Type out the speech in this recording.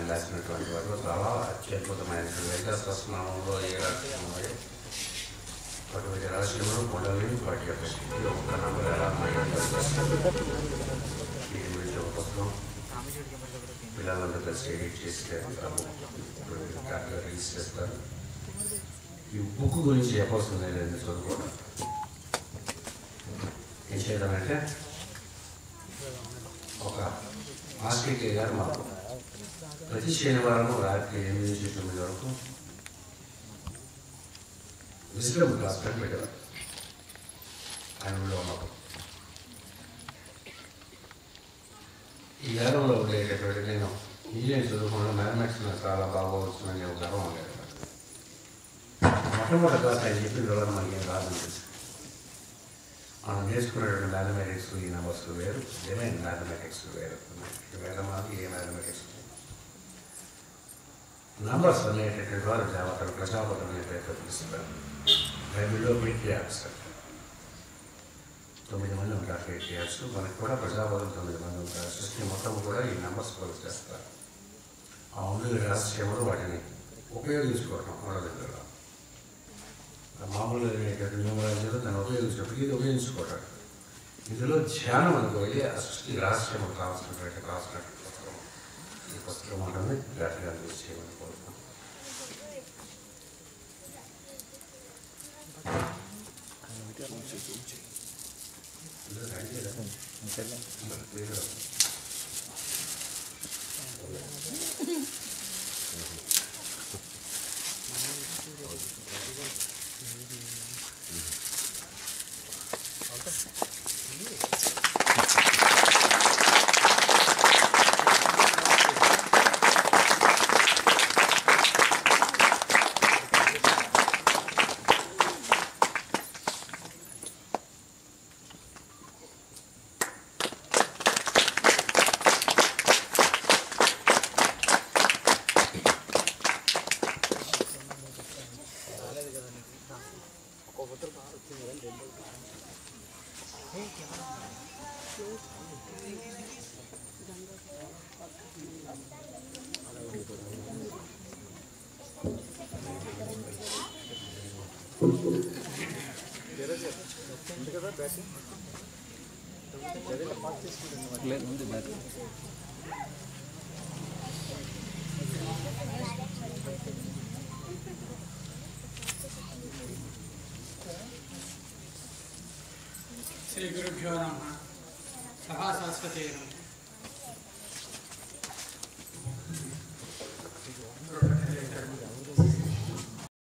ఆయన రాసినటువంటి వాటిలో చాలా అత్యద్భుతమైన వెంకటస్నామంలో ఏ రాష్ట్రంలో అటువంటి రాష్ట్రంలో మొదలైన వాటి యొక్క స్థితి ఒక్క నంబర్ ఎలా దీని గురించి ఒక పుస్తకం పిల్లలందరూ కలిసి ఎడిట్ చేసి కరెక్ట్గా రిలీజ్ చేస్తారు ఈ బుక్ గురించి చెప్పాల్సిందే లేదు చదువుకోవడం ఏం చేద్దామంటే ఒక మాస్టర్ కే గారు మాకు ప్రతి శనివారం రాత్రి ఎనిమిది నుంచి తొమ్మిది వరకు విజిటబుల్ క్లాస్ పెట్టి పెట్టారు ఆయన ఊళ్ళో ఉన్నప్పుడు ఈ గర్వంలో ఉండేటటువంటి నేను ఇంజనీరింగ్ చదువుకున్న మ్యాథమెటిక్స్ నాకు చాలా బాగా వస్తుందని ఒక గర్వం ఉండేది మొట్టమొదటి క్లాస్ ఆయన చెప్పిన తర్వాత మనకి ఏం రాదని తెలుసు మనం నేర్చుకునేటువంటి మ్యాథమెటిక్స్ ఈ నెంబర్స్ వేరు డిమైన్ మ్యాథమెటిక్స్ వేరు వేదమాది ఏ మ్యాథమెటిక్స్ నంబర్స్ అనేటటువంటి వారు అక్కడ ప్రజాపతం అనే పేరు పిలుస్తారు బైబిల్లో పేట్రియాక్స్ తొమ్మిది మంది ఉంటారు పేట్రియాక్స్ మనకు కూడా ప్రజాపతం తొమ్మిది మంది ఉంటారు సృష్టి మొత్తం కూడా ఈ నంబర్స్ కొలు చేస్తారు ఆ ఉండే రహస్యములు వాటిని ఉపయోగించుకోవటం మన దగ్గర మామూలుగా అనేటటువంటి న్యూమరాలజీలో దాన్ని ఉపయోగించినప్పుడు ఇది ఉపయోగించుకోవటం ఇందులో ధ్యానం అనుకోవాలి ఆ సృష్టి రహస్యం కావాల్సినటువంటి కావాల్సినటువంటి పుస్తకం ఈ పుస్తకం ఉంటుంది గట్టిగా యూజ్ చేయమని కోరుతున్నాం ఇందులో రండి కదా. ఇందులో పేరు. శ్రీ గురుభ్యో నమ సభా సరస్వతి నమ